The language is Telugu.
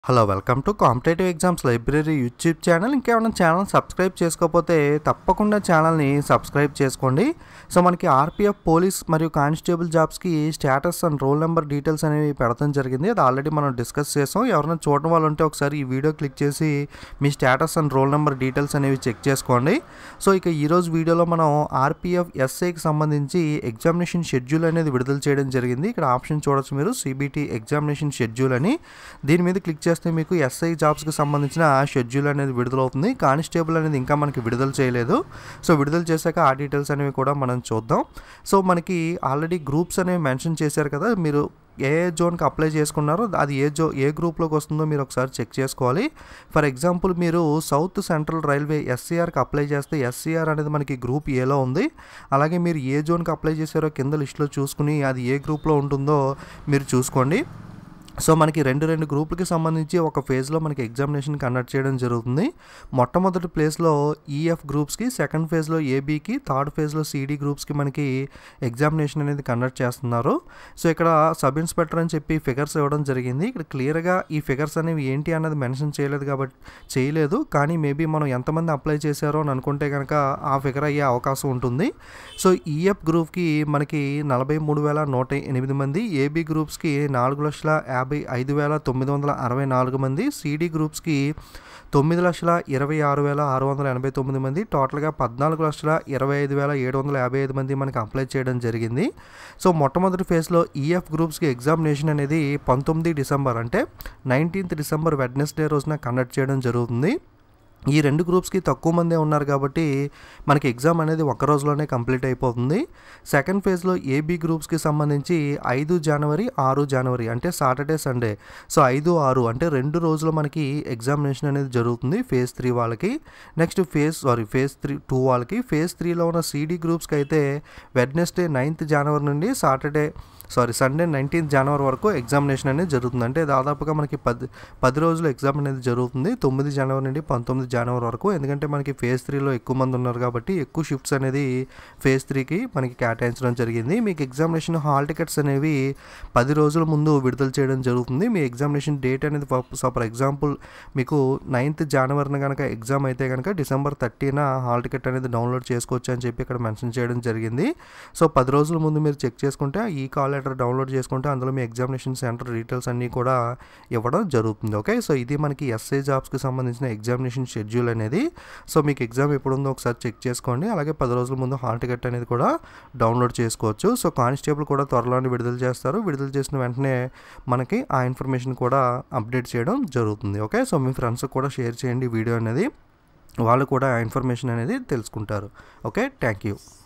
hello welcome to competitive exams library YouTube channel ఇంకేమైనా ఛానల్ సబ్స్క్రైబ్ చేసుకోకపోతే తప్పకుండా ఛానల్ని సబ్స్క్రైబ్ చేసుకోండి సో మనకి ఆర్పిఎఫ్ పోలీస్ మరియు కానిస్టేబుల్ జాబ్స్కి status and roll number details అనేవి పెడతాం జరిగింది అది ఆల్రెడీ మనం డిస్కస్ చేసాం ఎవరైనా చూడడం వాళ్ళు ఉంటే ఒకసారి ఈ వీడియో క్లిక్ చేసి మీ status and roll number details అనేవి చెక్ చేసుకోండి సో ఇక ఈరోజు వీడియోలో మనం ఆర్పిఎఫ్ ఎస్ఐకి సంబంధించి ఎగ్జామినేషన్ షెడ్యూల్ అనేది విడుదల చేయడం జరిగింది ఇక్కడ ఆప్షన్ చూడొచ్చు మీరు సిబిటి ఎగ్జామినేషన్ షెడ్యూల్ అని దీని మీద క్లిక్ చేస్తే మీకు ఎస్ఐ జాబ్స్కి సంబంధించిన షెడ్యూల్ అనేది విడుదలవుతుంది కానిస్టేబుల్ అనేది ఇంకా మనకి విడుదల చేయలేదు సో విడుదల చేశాక ఆ డీటెయిల్స్ అనేవి కూడా మనం చూద్దాం సో మనకి ఆల్రెడీ గ్రూప్స్ అనేవి మెన్షన్ చేశారు కదా మీరు ఏ ఏ జోన్కి అప్లై చేసుకున్నారో అది ఏ జో ఏ గ్రూప్లోకి వస్తుందో మీరు ఒకసారి చెక్ చేసుకోవాలి ఫర్ ఎగ్జాంపుల్ మీరు సౌత్ సెంట్రల్ రైల్వే ఎస్సీఆర్కి అప్లై చేస్తే ఎస్సీఆర్ అనేది మనకి గ్రూప్ ఏలో ఉంది అలాగే మీరు ఏ జోన్కి అప్లై చేశారో కింద లిస్ట్లో చూసుకుని అది ఏ గ్రూప్లో ఉంటుందో మీరు చూసుకోండి సో మనకి రెండు రెండు గ్రూపులకి సంబంధించి ఒక ఫేజ్లో మనకి ఎగ్జామినేషన్ కండక్ట్ చేయడం జరుగుతుంది మొట్టమొదటి ప్లేస్లో ఈఎఫ్ గ్రూప్స్కి సెకండ్ ఫేజ్లో ఏబీకి థర్డ్ ఫేజ్లో సిడి గ్రూప్స్కి మనకి ఎగ్జామినేషన్ అనేది కండక్ట్ చేస్తున్నారు సో ఇక్కడ సబ్ ఇన్స్పెక్టర్ అని చెప్పి ఫిగర్స్ ఇవ్వడం జరిగింది ఇక్కడ క్లియర్గా ఈ ఫిగర్స్ అనేవి ఏంటి అన్నది మెన్షన్ చేయలేదు కాబట్టి చేయలేదు కానీ మేబీ మనం ఎంతమంది అప్లై చేశారో అని అనుకుంటే కనుక ఆ ఫిగర్ అయ్యే అవకాశం ఉంటుంది సో ఈఎఫ్ గ్రూప్కి మనకి నలభై మూడు వేల నూట ఎనిమిది మంది ఏబీ గ్రూప్స్కి నాలుగు లక్షల యాభై ఐదు వేల తొమ్మిది వందల అరవై నాలుగు మంది సిడి గ్రూప్స్కి తొమ్మిది లక్షల ఇరవై ఆరు వేల ఆరు వందల ఎనభై తొమ్మిది మంది టోటల్గా పద్నాలుగు లక్షల ఇరవై ఐదు వేల ఏడు వందల యాభై ఐదు మంది మనకి అప్లై చేయడం జరిగింది సో మొట్టమొదటి ఫేజ్లో ఈఎఫ్ గ్రూప్స్కి ఎగ్జామినేషన్ అనేది పంతొమ్మిది డిసెంబర్ అంటే నైన్టీన్త్ డిసెంబర్ వెడ్నెస్డే రోజున కండక్ట్ చేయడం జరుగుతుంది ఈ రెండు గ్రూప్స్కి తక్కువ మందే ఉన్నారు కాబట్టి మనకి ఎగ్జామ్ అనేది ఒక రోజులోనే కంప్లీట్ అయిపోతుంది సెకండ్ ఫేజ్లో ఏబీ గ్రూప్స్కి సంబంధించి ఐదు జనవరి ఆరు జనవరి అంటే సాటర్డే సండే సో ఐదు ఆరు అంటే రెండు రోజులు మనకి ఎగ్జామినేషన్ అనేది జరుగుతుంది ఫేజ్ త్రీ వాళ్ళకి next phase sorry phase three two వాళ్ళకి ఫేజ్ త్రీలో ఉన్న సిడి గ్రూప్స్కి అయితే వెడ్నెస్డే నైన్త్ జనవరి నుండి Saturday sorry Sunday nineteenth January వరకు ఎగ్జామినేషన్ అనేది జరుగుతుంది అంటే దాదాపుగా మనకి పది పది రోజులు ఎగ్జామ్ అనేది జరుగుతుంది తొమ్మిది జనవరి నుండి పంతొమ్మిది జనవరి వరకు ఎందుకంటే మనకి ఫేజ్ త్రీలో ఎక్కువ మంది ఉన్నారు కాబట్టి ఎక్కువ షిఫ్ట్స్ అనేది ఫేజ్ త్రీకి మనకి కేటాయించడం జరిగింది మీకు ఎగ్జామినేషన్ హాల్ టికెట్స్ అనేవి పది రోజుల ముందు విడుదల చేయడం జరుగుతుంది మీ ఎగ్జామినేషన్ డేట్ అనేది ఫర్ ఎగ్జాంపుల్ మీకు నైన్త్ జనవరిన కనుక ఎగ్జామ్ అయితే కనుక డిసెంబర్ థర్టీన హాల్ టికెట్ అనేది డౌన్లోడ్ చేసుకోవచ్చు అని చెప్పి ఇక్కడ మెన్షన్ చేయడం జరిగింది సో పది రోజుల ముందు మీరు చెక్ చేసుకుంటే ఈ కాల్ లెటర్ డౌన్లోడ్ చేసుకుంటే అందులో మీ ఎగ్జామినేషన్ సెంటర్ డీటెయిల్స్ అన్నీ కూడా ఇవ్వడం జరుగుతుంది ఓకే సో ఇది మనకి ఎస్ఐ జాబ్స్కి సంబంధించిన ఎగ్జామినేషన్ షెడ్యూల్ అనేది సో మీకు ఎగ్జామ్ ఎప్పుడు ఉందో ఒకసారి చెక్ చేసుకోండి అలాగే పది రోజుల ముందు హాల్ టికెట్ అనేది కూడా డౌన్లోడ్ చేసుకోవచ్చు సో కానిస్టేబుల్ కూడా త్వరలోనే విడుదల చేస్తారు విడుదల చేసిన వెంటనే మనకి ఆ ఇన్ఫర్మేషన్ కూడా అప్డేట్ చేయడం జరుగుతుంది ఓకే సో మీ ఫ్రెండ్స్కి కూడా షేర్ చేయండి వీడియో అనేది వాళ్ళు కూడా ఆ ఇన్ఫర్మేషన్ అనేది తెలుసుకుంటారు ఓకే థ్యాంక్ యూ